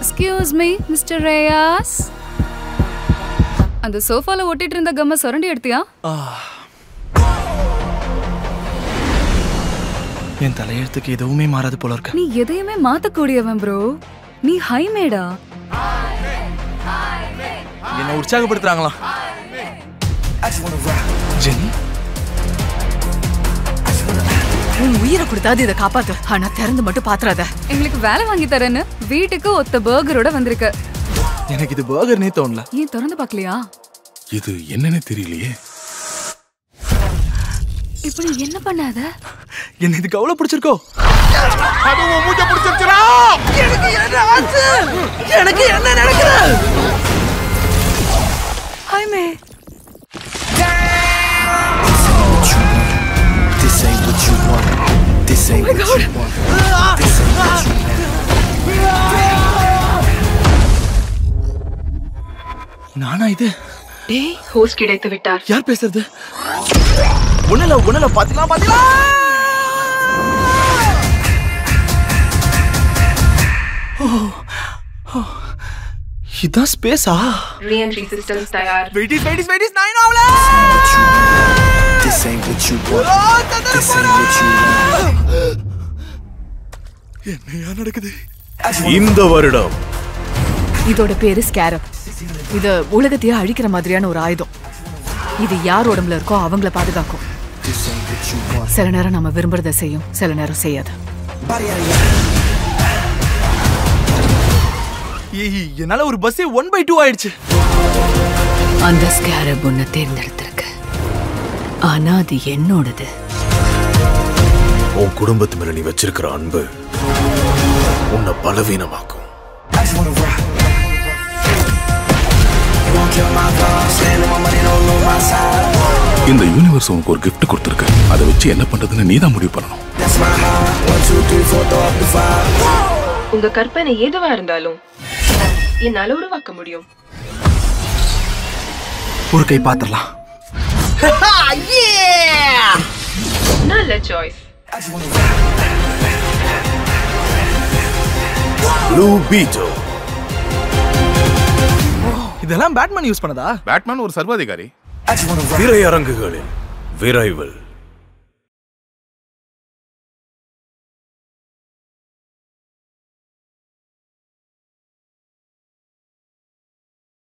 Excuse me mister ரேயாஸ் அந்த சோஃபால ஒட்டிட்டு இருந்த கம்ம சுரண்டி எடுத்தியா என் தலையெழுத்துக்கு எதுவுமே மாறாது போல இருக்கு நீ எதையுமே மாத்தக்கூடியவன் ப்ரோ நீ ஹைமேடா என்ன உற்சாகப்படுத்துறாங்களா ஜெனி உன் உயிரை கொடுத்தாது இதை காப்பாத்து ஆனா திறந்து மட்டும் பாத்துறாத எங்களுக்கு வேலை வாங்கி தரேன்னு வீட்டுக்கு ஒத்த பர்கரோட வந்திருக்க எனக்கு இது பர்கர்னே தோணல ஏன் திறந்து பார்க்கலையா இது என்னன்னு தெரியலையே இப்படி என்ன பண்ணாத என்ன இதுக்கு அவ்வளவு பிடிச்சிருக்கோ ஹைமே This ain't what you want. This ain't what you want. This ain't what you நானா இது டேய் ஹோஸ்ட் கிடைத்து விட்டார் யார் பேசுறது ஒண்ணுல ஒண்ணுல பாத்தீங்களா பாத்தீங்களா ஓ, ஓ. இதான் ஸ்பேஸா ரீஎன்ட்ரி சிஸ்டம்ஸ் தயார் வெயிட்டிஸ் வெயிட்டிஸ் வெயிட்டிஸ் நைன் ஆவல This ain't what you want. This ain't what you want. என்னையா நடக்குது இந்த வருடம் இதோட பேரு ஸ்கேரப் இது உலகத்தையே அழிக்கிற மாதிரியான ஒரு ஆயுதம் இது யார் உடம்புல இருக்கோ அவங்கள பாதுகாக்கும் This ain't what you want. சில நேரம் நம்ம விரும்புறத செய்யும் சில நேரம் செய்யாது Body out of your ஏய் என்னால ஒரு பஸ்ஸே ஒன் பை டூ ஆயிடுச்சு அந்த ஸ்கேரப் உன்னை தேர்ந்தெடுத்திருக்கு ஆனா அது என்னோடது உன் குடும்பத்து மேல நீ வச்சிருக்கிற அன்பு உன்னை பலவீனமாக்கும் I just wanna rock. You won't kill my vibe. Stand on my money, don't lose my side. இந்த யூனிவர்ஸ் உனக்கு ஒரு gift கொடுத்துருக்கு அதை வச்சு என்ன பண்றதுன்னு நீ தான் முடிவு பண்ணணும் That's my high. One, two, three, four, throw up the five. உங்க கற்பனை எதுவா இருந்தாலும் என்னால உருவாக்க முடியும் ஒரு கை பாத்திரலாம் நல்ல choice I just wanna rock. Blue பீட்டோ இதெல்லாம் பேட்மேன் யூஸ் பண்ணதா பேட்மேன் ஒரு சர்வாதிகாரி I just wanna rock. திரையரங்குகளில் விரைவில்